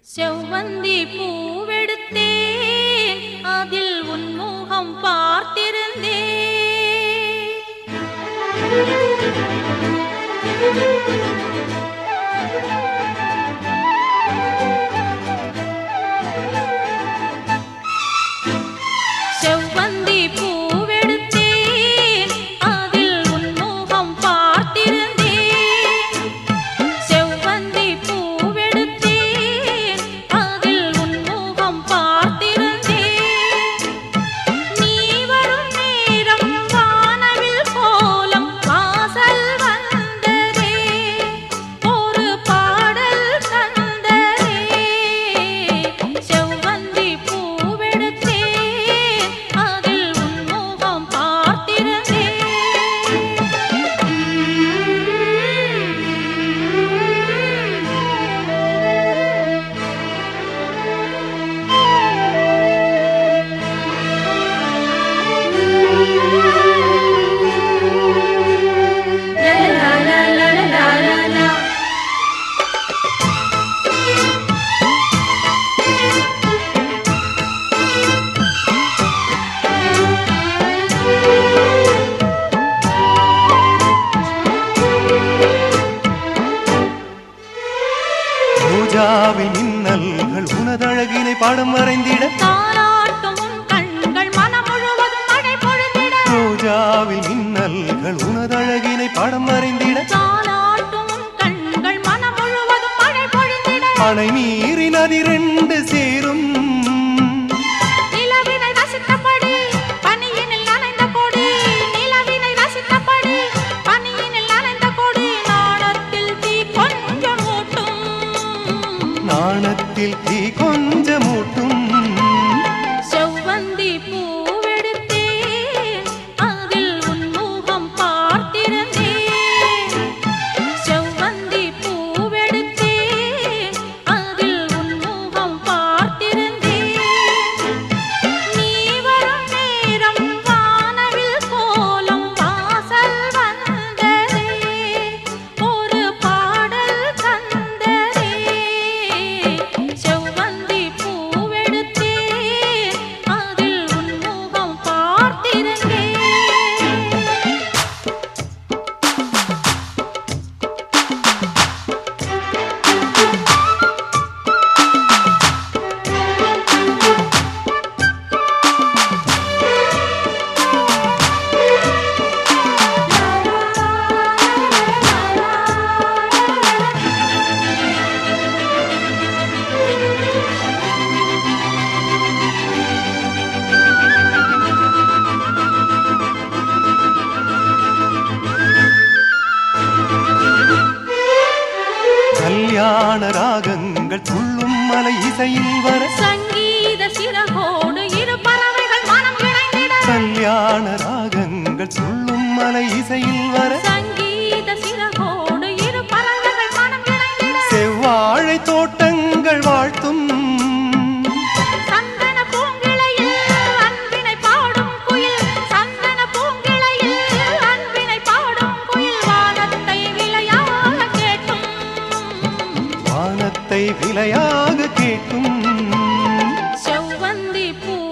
செவ்வந்தி பூவெடுத்தேன் அதில் உன் முகம் பார்த்திருந்தேன் செவ்வந்தி பூவெடுத்தேன் அதில் உன் முகம் பார்த்திருந்தேன் செவ்வந்தி பூவெடுத்தேன் அதில் உன் முகம் பார்த்திருந்தேன் நீ வரும் நேரம் வானவில் கோலம் வாசல் வந்ததே ஒரு பாடல் தந்ததே செவ்வந்தி பூவெடுத்தேன் அதில் உன் முகம் பார்த்திருந்தேன் La la la la la la la. ரோஜாவில் மின்னல்கள் உனதழகினை பாடம் வரைந்திட தாலாட்டும் உன் கண்கள் மனம் முழுவதும் மழை பொழிந்திட ரோஜாவில் மின்னல்கள் உனதழகினை பாடம் வரைந்திட தாலாட்டும் உன் கண்கள் மனம் முழுவதும் மழை பொழிந்திட அணை மீறி நதி ரெண்டு சேரும் நிலவினை ரசித்தபடி பனியினில் நனைந்த கொடி நிலவினை ரசித்தபடி பனியினில் நனைந்த கொடி நாணத்தில் தீ கொஞ்சம் மூட்டும் நாணத்தில் தீ கொஞ்சமூட்டும் செவ்வந்தி பூவெடுத்தேன் அதில் உன் முகம் பார்த்திருந்தேன் செவ்வந்தி பூவெடுத்தேன் அதில் உன் முகம் பார்த்திருந்தேன் நீ வரும் நேரம் வானவில் கோலம் வாசல் வந்ததே ஒரு பாடல் தந்ததே செவ்வந்தி பூவெடுத்தேன் அதில் உன் முகம் பார்த்திருந்தேன் கல்யாண ராகங்கள் துள்ளும் மலை இசையில் வர சங்கீத சிறகோடு இரு பறவைகள் மனம் இணைந்திட கல்யாண ராகங்கள் துள்ளும் மலை இசையில் வர சங்கீத சிறகோடு இரு பறவைகள் மனம் இணைந்திட செவ்வாழை தோட்டங்கள் வாழ்த்தும் சந்தன பூங்கிளையில் அன்பினை பாடும் குயில் சந்தன பூங்கிளையில் அன்பினை பாடும் குயில் வானத்தை விளையாக கேட்டும் வானத்தை விலையாக கேட்கும் செவ்வந்தி பூ